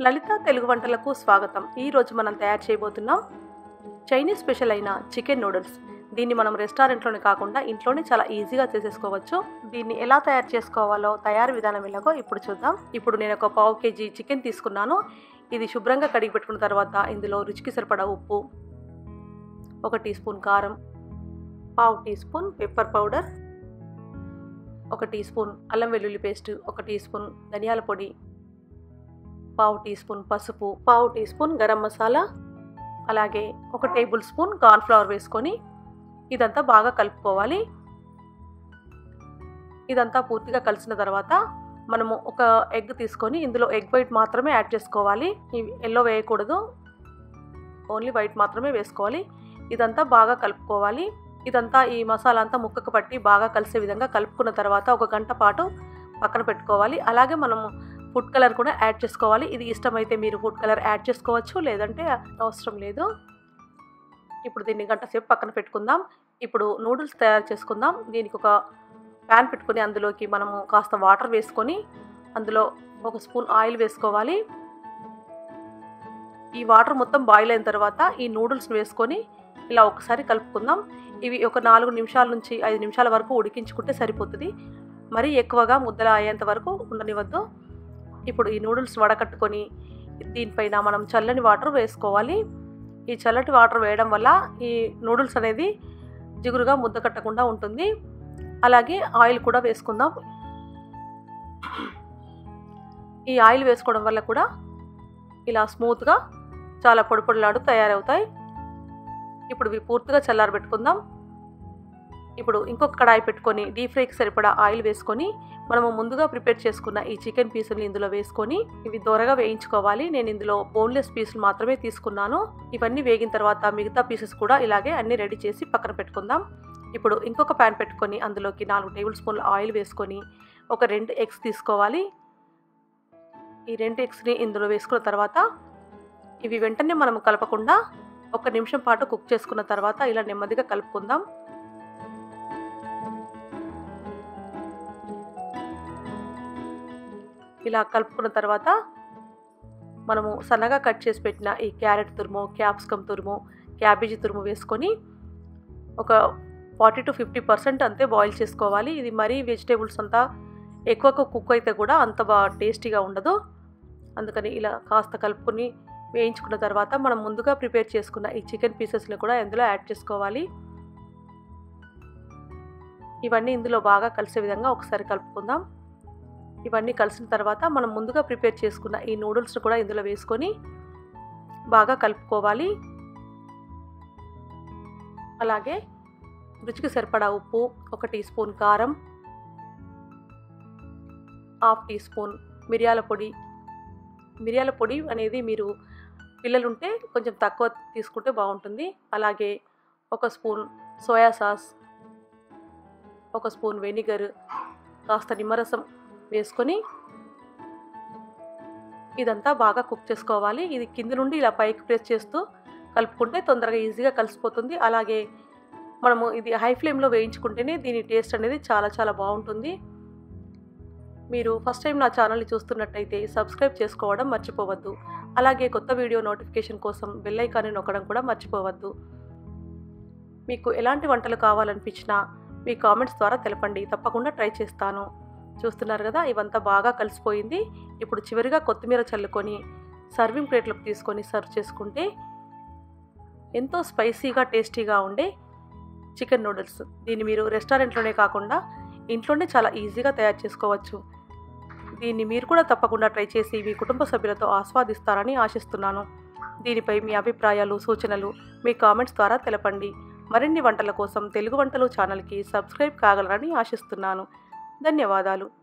లలిత తెలుగు వంటలకు స్వాగతం ఈ రోజు మనం తయారు చేయబోతున్నాం చైనీస్ స్పెషల్ అయిన చికెన్ నూడిల్స్ దీన్ని మనం రెస్టారెంట్లోనే కాకుండా ఇంట్లోనే చాలా ఈజీగా చేసేసుకోవచ్చు దీన్ని ఎలా తయారు చేసుకోవాలో తయారు విధానం ఎలాగో ఇప్పుడు చూద్దాం ఇప్పుడు నేను ఒక పావు కేజీ చికెన్ తీసుకున్నాను ఇది శుభ్రంగా కడిగి పెట్టుకున్న తర్వాత ఇందులో రుచికి సరిపడా ఉప్పు ఒక టీ స్పూన్ కారం పావు టీ స్పూన్ పెప్పర్ పౌడర్ ఒక టీ స్పూన్ అల్లం వెల్లుల్లి పేస్ట్ ఒక టీ స్పూన్ ధనియాల పొడి పావు టీ స్పూన్ పసుపు పావు టీ స్పూన్ గరం మసాలా అలాగే ఒక టేబుల్ స్పూన్ కార్న్ఫ్లవర్ వేసుకొని ఇదంతా బాగా కలుపుకోవాలి ఇదంతా పూర్తిగా కలిసిన తర్వాత మనము ఒక ఎగ్ తీసుకొని ఇందులో ఎగ్ వైట్ మాత్రమే యాడ్ చేసుకోవాలి ఎల్లో వేయకూడదు ఓన్లీ వైట్ మాత్రమే వేసుకోవాలి ఇదంతా బాగా కలుపుకోవాలి ఇదంతా ఈ మసాలా అంతా ముక్కకు పట్టి బాగా కలిసే విధంగా కలుపుకున్న తర్వాత ఒక గంట పాటు పక్కన పెట్టుకోవాలి అలాగే మనము ఫుడ్ కలర్ కూడా యాడ్ చేసుకోవాలి ఇది ఇష్టమైతే మీరు ఫుడ్ కలర్ యాడ్ చేసుకోవచ్చు లేదంటే అవసరం లేదు ఇప్పుడు దీన్ని గంట సేపు పక్కన పెట్టుకుందాం ఇప్పుడు నూడిల్స్ తయారు చేసుకుందాం దీనికి ఒక ప్యాన్ పెట్టుకొని అందులోకి మనము కాస్త వాటర్ వేసుకొని అందులో ఒక స్పూన్ ఆయిల్ వేసుకోవాలి ఈ వాటర్ మొత్తం బాయిల్ అయిన తర్వాత ఈ నూడిల్స్ వేసుకొని ఇలా ఒకసారి కలుపుకుందాం ఇవి ఒక నాలుగు నిమిషాల నుంచి ఐదు నిమిషాల వరకు ఉడికించుకుంటే సరిపోతుంది మరీ ఎక్కువగా ముద్దల అయ్యేంత వరకు ఉండనివద్దు ఇప్పుడు ఈ నూడిల్స్ వడకట్టుకొని దీనిపైన మనం చల్లని వాటర్ వేసుకోవాలి ఈ చల్లటి వాటర్ వేయడం వల్ల ఈ నూడిల్స్ అనేది జిగురుగా ముద్ద కట్టకుండా ఉంటుంది అలాగే ఆయిల్ కూడా వేసుకుందాం ఈ ఆయిల్ వేసుకోవడం వల్ల కూడా ఇలా స్మూత్గా చాలా పొడి పొడిలాడు తయారవుతాయి ఇప్పుడు ఇవి పూర్తిగా చల్లారబెట్టుకుందాం ఇప్పుడు ఇంకొక కడాయి పెట్టుకొని డీప్ ఫ్రైకి సరిపడా ఆయిల్ వేసుకొని మనము ముందుగా ప్రిపేర్ చేసుకున్న ఈ చికెన్ పీసులు ఇందులో వేసుకొని ఇవి దొరగా వేయించుకోవాలి నేను ఇందులో బోన్లెస్ పీసులు మాత్రమే తీసుకున్నాను ఇవన్నీ వేగిన తర్వాత మిగతా పీసెస్ కూడా ఇలాగే అన్ని రెడీ చేసి పక్కన పెట్టుకుందాం ఇప్పుడు ఇంకొక ప్యాన్ పెట్టుకొని అందులోకి నాలుగు టేబుల్ స్పూన్ల ఆయిల్ వేసుకొని ఒక రెండు ఎగ్స్ తీసుకోవాలి ఈ రెండు ఎగ్స్ని ఇందులో వేసుకున్న తర్వాత ఇవి వెంటనే మనం కలపకుండా ఒక నిమిషం పాటు కుక్ చేసుకున్న తర్వాత ఇలా నెమ్మదిగా కలుపుకుందాం ఇలా కలుపుకున్న తర్వాత మనము సన్నగా కట్ చేసి పెట్టిన ఈ క్యారెట్ తురుము క్యాప్సికమ్ తురుము క్యాబేజీ తురుము వేసుకొని ఒక ఫార్టీ టు ఫిఫ్టీ పర్సెంట్ అంతే బాయిల్ చేసుకోవాలి ఇది మరీ వెజిటేబుల్స్ అంతా ఎక్కువగా కుక్ అయితే కూడా అంత బాగా టేస్టీగా ఉండదు అందుకని ఇలా కాస్త కలుపుకొని వేయించుకున్న తర్వాత మనం ముందుగా ప్రిపేర్ చేసుకున్న ఈ చికెన్ పీసెస్ని కూడా ఇందులో యాడ్ చేసుకోవాలి ఇవన్నీ ఇందులో బాగా కలిసే విధంగా ఒకసారి కలుపుకుందాం ఇవన్నీ కలిసిన తర్వాత మనం ముందుగా ప్రిపేర్ చేసుకున్న ఈ నూడిల్స్ని కూడా ఇందులో వేసుకొని బాగా కలుపుకోవాలి అలాగే రుచికి సరిపడా ఉప్పు ఒక టీ స్పూన్ కారం హాఫ్ టీ స్పూన్ మిరియాల పొడి మిరియాల పొడి అనేది మీరు పిల్లలుంటే కొంచెం తక్కువ తీసుకుంటే బాగుంటుంది అలాగే ఒక స్పూన్ సోయా సాస్ ఒక స్పూన్ వెనిగర్ కాస్త నిమ్మరసం వేసుకొని ఇదంతా బాగా కుక్ చేసుకోవాలి ఇది కింద నుండి ఇలా పైకి ప్రెస్ చేస్తూ కలుపుకుంటే తొందరగా ఈజీగా కలిసిపోతుంది అలాగే మనము ఇది హై ఫ్లేమ్లో వేయించుకుంటేనే దీని టేస్ట్ అనేది చాలా చాలా బాగుంటుంది మీరు ఫస్ట్ టైం నా ఛానల్ని చూస్తున్నట్టయితే సబ్స్క్రైబ్ చేసుకోవడం మర్చిపోవద్దు అలాగే కొత్త వీడియో నోటిఫికేషన్ కోసం బెల్ ఐకాన్ని నొక్కడం కూడా మర్చిపోవద్దు మీకు ఎలాంటి వంటలు కావాలనిపించినా మీ కామెంట్స్ ద్వారా తెలపండి తప్పకుండా ట్రై చేస్తాను చూస్తున్నారు కదా ఇవంతా బాగా కలిసిపోయింది ఇప్పుడు చివరిగా కొత్తిమీర చల్లుకొని సర్వింగ్ ప్లేట్లోకి తీసుకొని సర్వ్ చేసుకుంటే ఎంతో స్పైసీగా టేస్టీగా ఉండే చికెన్ నూడిల్స్ దీన్ని మీరు రెస్టారెంట్లోనే కాకుండా ఇంట్లోనే చాలా ఈజీగా తయారు చేసుకోవచ్చు దీన్ని మీరు కూడా తప్పకుండా ట్రై చేసి మీ కుటుంబ సభ్యులతో ఆస్వాదిస్తారని ఆశిస్తున్నాను దీనిపై మీ అభిప్రాయాలు సూచనలు మీ కామెంట్స్ ద్వారా తెలపండి మరిన్ని వంటల కోసం తెలుగు వంటలు ఛానల్కి సబ్స్క్రైబ్ కాగలరని ఆశిస్తున్నాను ధన్యవాదాలు